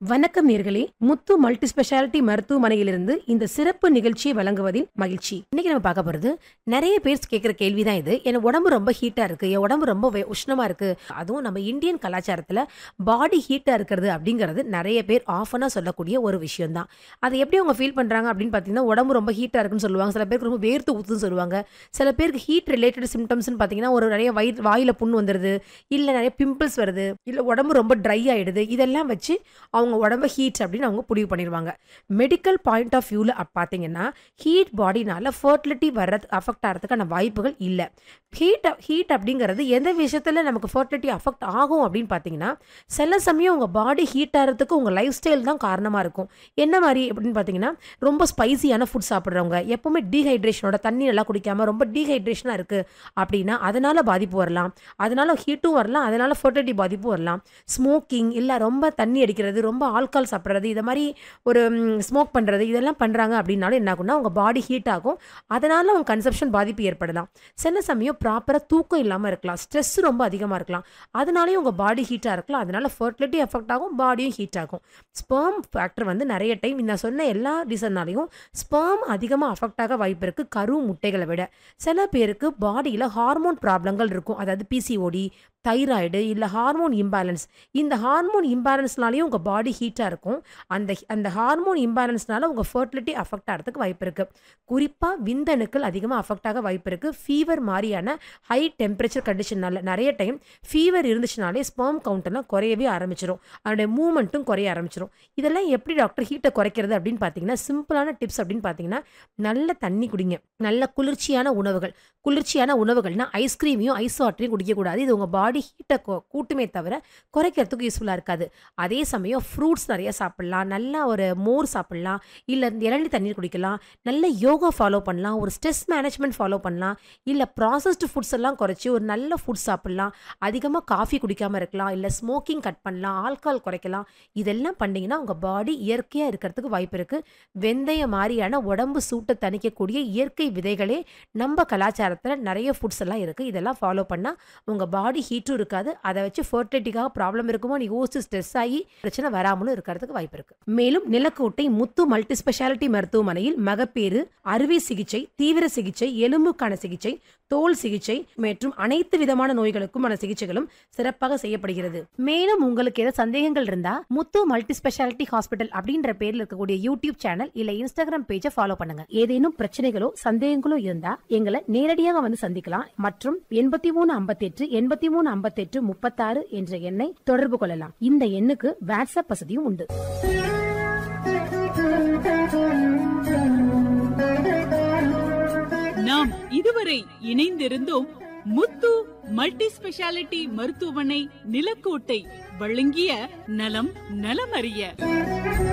வணக்கம் நேர்களே முத்து multi speciality மருத்துவமனையிலிருந்து இந்த சிறப்பு நிகழ்ச்சியை வழங்குவதில் மகிழ்ச்சி இன்னைக்கு நம்ம பார்க்க போறது நிறைய பேர் கேட்கிற கேள்விதான் இது என் உடம்பு ரொம்ப ஹீட்டா இருக்கு என் உடம்பு ரொம்ப வெ- உஷ்ணமா இருக்கு அதுவும் நம்ம இந்தியன் கலாச்சாரத்துல பாடி ஹீட்டா இருக்கிறது அப்படிங்கிறது நிறைய பேர் ஆஃபனா சொல்லக்கூடிய ஒரு விஷயம் தான் அதை எப்படி அவங்க ஃபீல் பண்றாங்க அப்படின்னு பார்த்தீங்கன்னா உடம்பு ரொம்ப ஹீட்டா இருக்குன்னு சொல்லுவாங்க சில பேருக்கு ரொம்ப வேர்த்து ஊத்துன்னு சொல்லுவாங்க சில பேருக்கு ஹீட் ரிலேட்டட் சிம்டம்ஸ்னு பார்த்தீங்கன்னா ஒரு நிறைய வயிறு வாயில புண் வந்துடுது இல்லை நிறைய பிம்பிள்ஸ் வருது இல்லை உடம்பு ரொம்ப ட்ரை ஆயிடுது இதெல்லாம் வச்சு அவங்க உடம்பு ஹீட் அப்படின்னு அவங்க முடிவு பண்ணிடுவாங்க மெடிக்கல் பாயிண்ட் ஆஃப் வியூவில் பார்த்தீங்கன்னா ஹீட் பாடினால ஃபர்டிலிட்டி வர்றது அஃபெக்ட் ஆகிறதுக்கான வாய்ப்புகள் இல்லை ஹீட் ஹீட் அப்படிங்கிறது எந்த விஷயத்தில் நமக்கு ஃபர்டிலிட்டி அஃபெக்ட் ஆகும் அப்படின்னு பார்த்தீங்கன்னா சில சமயம் உங்கள் பாடி ஹீட் ஆகிறதுக்கு உங்கள் லைஃப் ஸ்டைல் தான் காரணமாக இருக்கும் என்ன மாதிரி அப்படின்னு பார்த்தீங்கன்னா ரொம்ப ஸ்பைசியான ஃபுட் சாப்பிட்றவங்க எப்பவுமே டீஹைட்ரேஷனோட தண்ணி நல்லா குடிக்காமல் ரொம்ப டீஹைட்ரேஷனாக இருக்குது அப்படின்னா அதனால் பாதிப்பு வரலாம் அதனால ஹீட்டும் வரலாம் அதனால ஃபர்டிலிட்டி பாதிப்பும் வரலாம் ஸ்மோக்கிங் இல்லை ரொம்ப தண்ணி அடிக்கிறது ரொம்ப ஆல்கால் சாப்பிட்றது இதை மாதிரி ஒரு ஸ்மோக் பண்ணுறது இதெல்லாம் பண்ணுறாங்க அப்படின்னாலும் என்ன ஆகும்னா உங்கள் பாடி ஹீட் ஆகும் அதனால் அவங்க கன்சப்ஷன் பாதிப்பு ஏற்படலாம் சில சமயம் ப்ராப்பராக தூக்கம் இல்லாமல் இருக்கலாம் ஸ்ட்ரெஸ் ரொம்ப அதிகமாக இருக்கலாம் அதனாலேயும் உங்கள் பாடி ஹீட்டாக இருக்கலாம் அதனால ஃபர்டிலிட்டி எஃபெக்ட் ஆகும் பாடியும் ஹீட் ஆகும் ஸ்பெர்ம் ஃபேக்டர் வந்து நிறைய டைம் நான் சொன்ன எல்லா ரீசன்னாலையும் ஸ்பெர்ம் அதிகமாக அஃபெக்ட் ஆக வாய்ப்பு இருக்குது கரு முட்டைகளை விட சில பேருக்கு பாடியில் ஹார்மோன் ப்ராப்ளங்கள் இருக்கும் அதாவது பிசிஓடி தைராய்டு இல்லை ஹார்மோன் இம்பேலன்ஸ் இந்த ஹார்மோன் இம்பேலன்ஸ்னாலேயும் உங்கள் பாடி ஹீட்டாக இருக்கும் அந்த அந்த ஹார்மோன் இம்பேலன்ஸ்னால உங்கள் ஃபர்டிலிட்டி அஃபெக்ட் ஆகிறதுக்கு வாய்ப்பு இருக்குது குறிப்பாக விந்தணுக்கள் அதிகமாக அஃபெக்ட் ஆக வாய்ப்பு இருக்குது ஃபீவர் மாதிரியான ஹை டெம்பரேச்சர் கண்டிஷனால நிறைய டைம் ஃபீவர் இருந்துச்சுனாலே ஸ்பெர்ம் கவுண்ட் எல்லாம் குறையவே ஆரம்பிச்சிடும் அதோடைய மூமெண்ட்டும் குறைய ஆரம்பிச்சிடும் இதெல்லாம் எப்படி டாக்டர் ஹீட்டை குறைக்கிறது அப்படின்னு பார்த்தீங்கன்னா சிம்பிளான டிப்ஸ் அப்படின்னு பார்த்தீங்கன்னா நல்ல தண்ணி குடிங்க நல்ல குளிர்ச்சியான உணவுகள் குளிர்ச்சியான உணவுகள்னா ஐஸ்கிரீமையும் ஐஸ் வாட்டரையும் குடிக்கக்கூடாது இது உங்கள் பாடி ஹீட்டை கூட்டுமே தவிர குறைக்கிறதுக்கு யூஸ்ஃபுல்லாக இருக்காது அதே சமயம் ஃப்ரூட்ஸ் நிறைய சாப்பிட்லாம் நல்லா ஒரு மோர் சாப்பிட்லாம் இல்லை இளநீ தண்ணீர் குடிக்கலாம் நல்ல யோகா ஃபாலோ பண்ணலாம் ஒரு ஸ்ட்ரெஸ் மேனேஜ்மெண்ட் ஃபாலோ பண்ணலாம் இல்லை ப்ராசஸ்டு ஃபுட்ஸ் எல்லாம் குறைச்சி ஒரு நல்ல ஃபுட் சாப்பிட்லாம் அதிகமாக காஃபி குடிக்காமல் இருக்கலாம் இல்லை ஸ்மோக்கிங் கட் பண்ணலாம் ஆல்கஹால் குறைக்கலாம் இதெல்லாம் பண்ணிங்கன்னா உங்கள் பாடி இயற்கையாக இருக்கிறதுக்கு வாய்ப்பு இருக்குது வெந்தயம் மாதிரியான உடம்பு சூட்டை தணிக்கக்கூடிய இயற்கை விதைகளே நம்ம கலாச்சாரத்தில் நிறைய ஃபுட்ஸ் எல்லாம் இருக்குது இதெல்லாம் ஃபாலோ பண்ணால் உங்கள் பாடி ஹீட்டும் இருக்காது அதை வச்சு ஃபர்டிலிட்டிக்காக ப்ராப்ளம் இருக்குமோ நீ யோசிச்சு ஸ்ட்ரெஸ் ஆகி பிரச்சனை வராமலும் இருக்கிறதுக்கு வாய்ப்பு இருக்கு மேலும் நிலக்கோட்டை முத்து மல்டி ஸ்பெஷாலிட்டி மருத்துவமனையில் மகப்பேறு அறுவை சிகிச்சை தீவிர சிகிச்சை எலும்புக்கான சிகிச்சை தோல் சிகிச்சை மற்றும் அனைத்து விதமான நோய்களுக்குமான சிகிச்சைகளும் சிறப்பாக செய்யப்படுகிறது மேலும் உங்களுக்கு ஏதாவது சந்தேகங்கள் இருந்தா முத்து மல்டி ஸ்பெஷாலிட்டி ஹாஸ்பிட்டல் அப்படின்ற பேர்ல இருக்கக்கூடிய யூடியூப் சேனல் இல்ல இன்ஸ்டாகிராம் பேஜை ஃபாலோ பண்ணுங்க ஏதேனும் பிரச்சனைகளோ சந்தேகங்களோ இருந்தா எங்களை நேரடியாக வந்து சந்திக்கலாம் மற்றும் எண்பத்தி மூணு ஐம்பத்தெட்டு எண்பத்தி மூணு ஐம்பத்தெட்டு முப்பத்தாறு என்ற எண்ணை தொடர்பு கொள்ளலாம் இந்த எண்ணுக்கு வாட்ஸ்அப் வசதியும் உண்டு நாம் இதுவரை இணைந்திருந்தோம் முத்து மல்டி ஸ்பெஷாலிட்டி மருத்துவமனை நிலக்கோட்டை வழங்கிய நலம் நலமறிய